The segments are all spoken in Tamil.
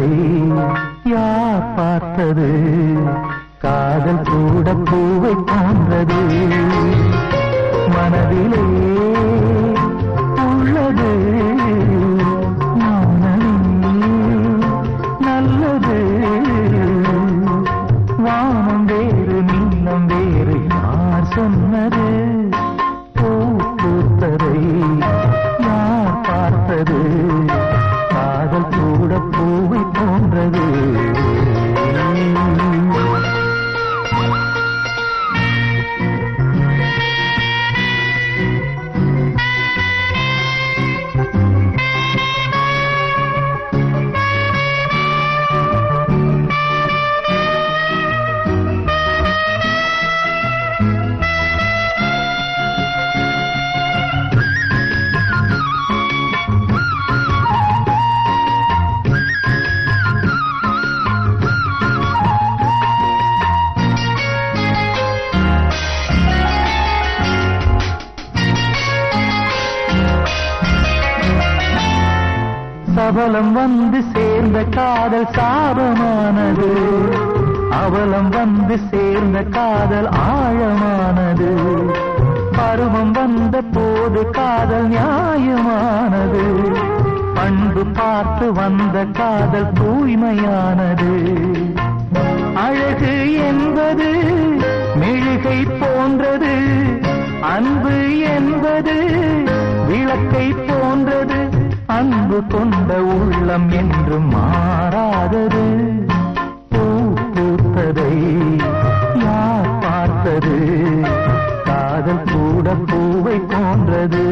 பூத்ததை யார் பார்த்தது காதல் கூட பூவை போன்றது மனதிலே உள்ளது மௌனமே நல்லது வானம் வேறு நீளம் வேறு யார் சொன்னது பூ பூத்ததை யார் பார்த்தது காதல் கூட பூவை போன்றது சபலம் வந்து சேர்ந்த காதல் சாபமானது அவலம் வந்து சேர்ந்த காதல் ஆழமானது பருவம் வந்த போது காதல் நியாயமானது பண்பு பார்த்து வந்த காதல் தூய்மையானது அழகு என்பது மெழுகை போன்றது அன்பு என்பது விளக்கை போன்றது அன்பு கொண்ட உள்ளம் என்று மாறாதது பூ பூத்ததை யார் பார்த்தது காதல் கூட பூவை போன்றது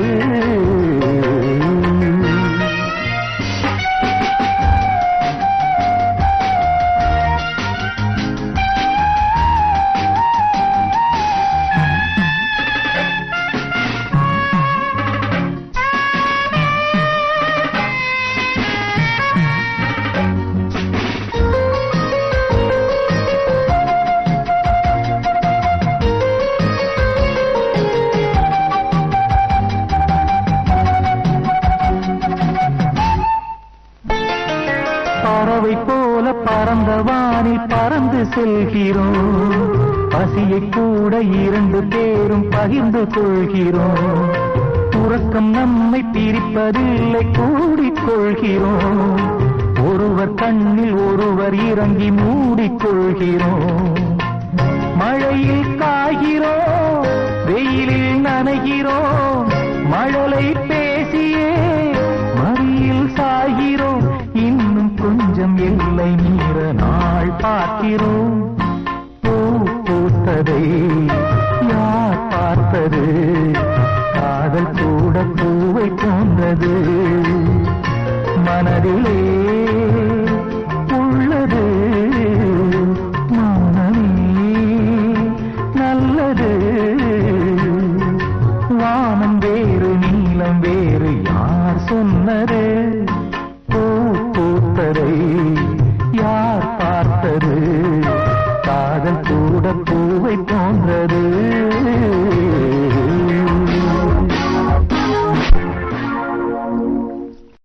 பறவை போல பறந்த வானில் பறந்து செல்கிறோம் பசியை கூட இரண்டு பேரும் பகிர்ந்து கொள்கிறோம் உறக்கம் நம்மை பிரிப்பதில்லை கூடிக்கொள்கிறோம் ஒருவர் கண்ணில் ஒருவர் இறங்கி மூடிக்கொள்கிறோம் மழையில் காய்கிறோம் வெயிலில் நனைகிறோம் மழலை பேசியே மறியில் சாகிறோம் இன்னும் கொஞ்சம் எல்லை மீற நாள் பார்க்கிறோம் பூ பூத்ததை யார் பார்த்தது காதல் கூட பூவை போன்றது மனதிலே